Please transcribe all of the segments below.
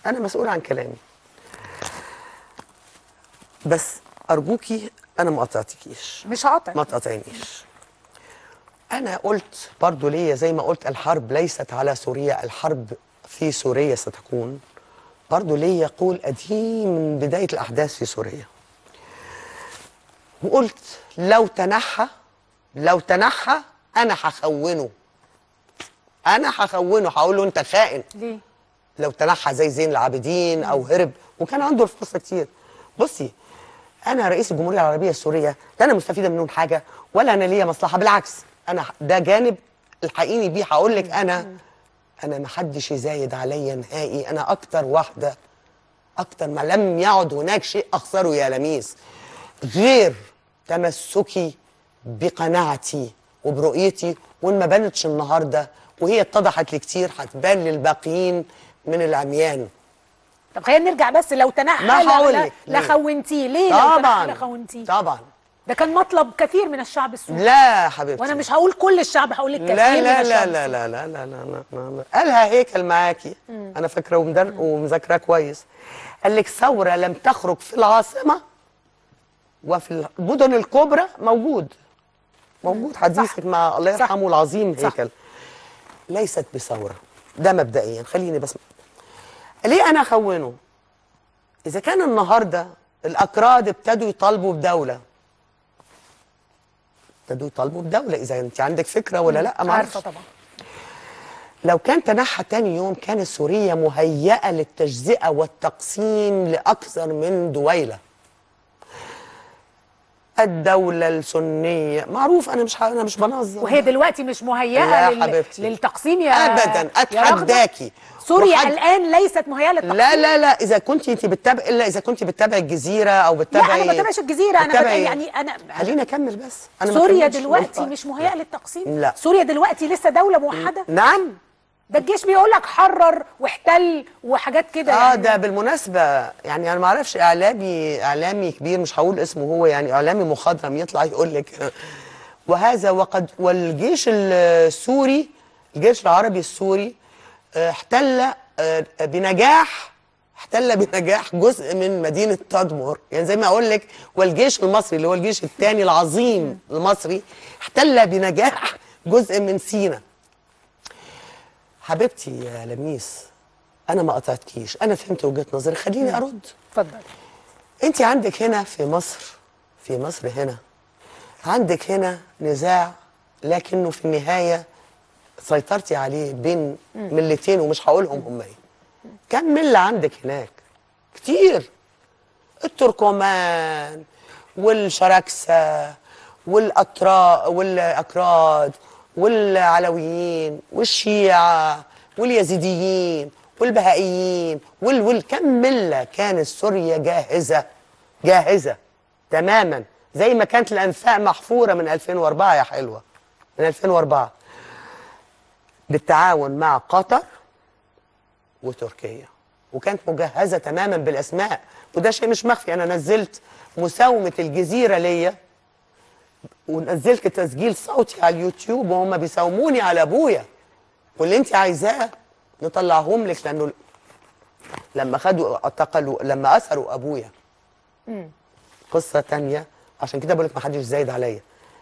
انا مسؤول عن كلامي بس ارجوكي انا ما قطعتكيش مش هقطع ما تقاطعنيش انا قلت برضو ليا زي ما قلت الحرب ليست على سوريا الحرب في سوريا ستكون برضو ليا قول قديم من بداية الأحداث في سوريا وقلت لو تنحى لو تنحى أنا هخونه أنا هخونه هقول له أنت خائن ليه لو تنحى زي زين العابدين او هرب وكان عنده الفرصه كتير بصي انا رئيس الجمهوريه العربيه السوريه لا انا مستفيده منهم حاجه ولا انا ليا مصلحه بالعكس انا ده جانب الحقيني بيه هقول لك انا انا ما حدش يزايد عليا نهائي انا اكتر واحده اكتر ما لم يعد هناك شيء اخسره يا لميس غير تمسكي بقناعتي وبرؤيتي وان ما بانتش النهارده وهي اتضحت لي كتير هتبان للباقيين من العميان طب خلينا نرجع بس لو تنحى ما لا- هقول لا- لك لا ليه. خونتيه ليه لو تنحى طبعا لا خونتيه طبعا ده كان مطلب كثير من الشعب السوري لا يا حبيبتي وانا مش هقول كل الشعب هقول لك كثير لا من لا لا الشعب لا السوري. لا لا لا لا لا لا لا قالها هيكل معاكي انا فاكره ومدر ومذاكراه كويس قال لك ثوره لم تخرج في العاصمه وفي المدن الكبرى موجود موجود حديثك مع الله صح. يرحمه العظيم صح. هيكل ليست بثوره ده مبدئيا خليني بس ليه انا اخونه اذا كان النهارده الاكراد ابتدوا يطالبوا بدوله ابتدوا يطالبوا بدوله اذا انت عندك فكره ولا لا ما عارفه أعرفش. طبعا لو كان تنحى تاني يوم كانت سوريا مهيئة للتجزئة والتقسيم لأكثر من دويلة الدولة السنية معروف أنا مش ه- أنا مش بنظم وهي دلوقتي مش مهيئه لا لل... حبيبتي. للتقسيم يا أبدا يا رغدة. أتحداكي سوريا وحد- الان ليست مهيئه للتقسيم لا لا لا إذا كنت أنت بتتابع إلا إذا كنت بتتابع الجزيرة أو لا بتتابعي انا ما بتابعش الجزيره انا بت... بتتابعي- يعني انا خليني أكمل بس أنا ما سوريا كملتش دلوقتي والله. مش مهيئه للتقسيم لا. سوريا دلوقتي لسه دوله موحده نعم ده الجيش بيقول لك حرر واحتل وحاجات كده اه يعني ده بالمناسبه يعني انا ما اعرفش اعلامي اعلامي كبير مش هقول اسمه هو يعني اعلامي مخضرم يطلع يقول لك وهذا وقد والجيش السوري الجيش العربي السوري آه، احتل آه، بنجاح احتل بنجاح جزء من مدينه تدمر يعني زي ما اقول لك والجيش المصري اللي هو الجيش الثاني العظيم المصري احتل بنجاح جزء من سينا حبيبتي يا لميس انا ما قطعتكيش انا فهمت وجهه نظري خليني ارد اتفضل انت عندك هنا في مصر في مصر هنا عندك هنا نزاع لكنه في النهايه سيطرتي عليه بين ملتين ومش هقولهم هم ايه كم مله عندك هناك كتير التركمان والشراكسه والأتراء والاكراد والعلويين والشيعه واليزيديين والبهائيين وال وال كم مله كانت سوريا جاهزه جاهزه تماما زي ما كانت الانفاق محفوره من 2004 يا حلوه من 2004 بالتعاون مع قطر وتركيا وكانت مجهزه تماما بالاسماء وده شيء مش مخفي انا نزلت مساومه الجزيره ليا ونزلت تسجيل صوتي على اليوتيوب وهم بيساوموني على ابويا واللي انت عايزاه نطلعهم لك لانه لما خدوا اعتقلوا لما اسروا ابويا قصه تانية عشان كده بقول لك ما حدش زايد عليا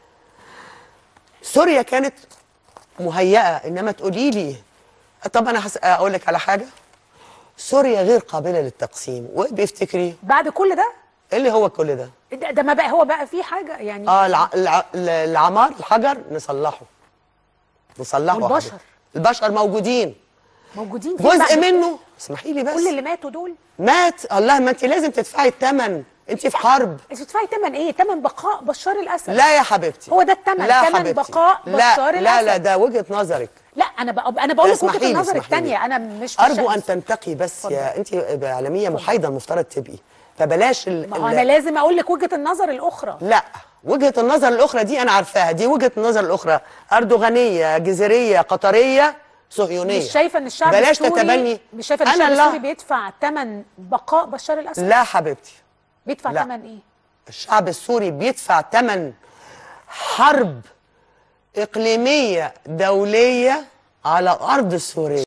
سوريا كانت مهيئه انما تقولي لي طب انا هس- اقول لك على حاجه سوريا غير قابله للتقسيم وبيفتكري بعد كل ده ايه اللي هو كل ده ده, ده ما بقى هو بقى في حاجه يعني اه الع... الع... العمار الحجر نصلحه نصلحه يا والبشر؟ حبيبي. البشر موجودين موجودين في جزء بعد منه اسمحي لي بس كل اللي ماتوا دول مات الله ما انت لازم تدفعي الثمن انت في حرب انت بتدفعي ثمن ايه؟ ثمن بقاء بشار الاسد لا يا حبيبتي هو ده الثمن لا ثمن حبيبتي. بقاء لا بشار لا الاسد لا ده وجهه نظرك لا انا بقى انا بقول لك اسمحي وجهه لي، النظر اسمحي لي. الثانيه انا مش في ارجو ان الشمس. تنتقي بس اتفضل. يا انت اعلاميه محايده المفترض تبقي فبلاش ال... ما هو ال- انا لازم اقول لك وجهه النظر الاخرى لا وجهه النظر الاخرى دي انا عارفاها دي وجهه النظر الاخرى اردوغانيه جزيريه قطريه صهيونيه مش شايفه ان الشعب بلاش السوري تتبني مش شايفه ان أنا الشعب لا. السوري بيدفع ثمن بقاء بشار الاسد لا حبيبتي بيدفع لا. ثمن ايه؟ الشعب السوري بيدفع ثمن حرب إقليمية دولية على الأرض السورية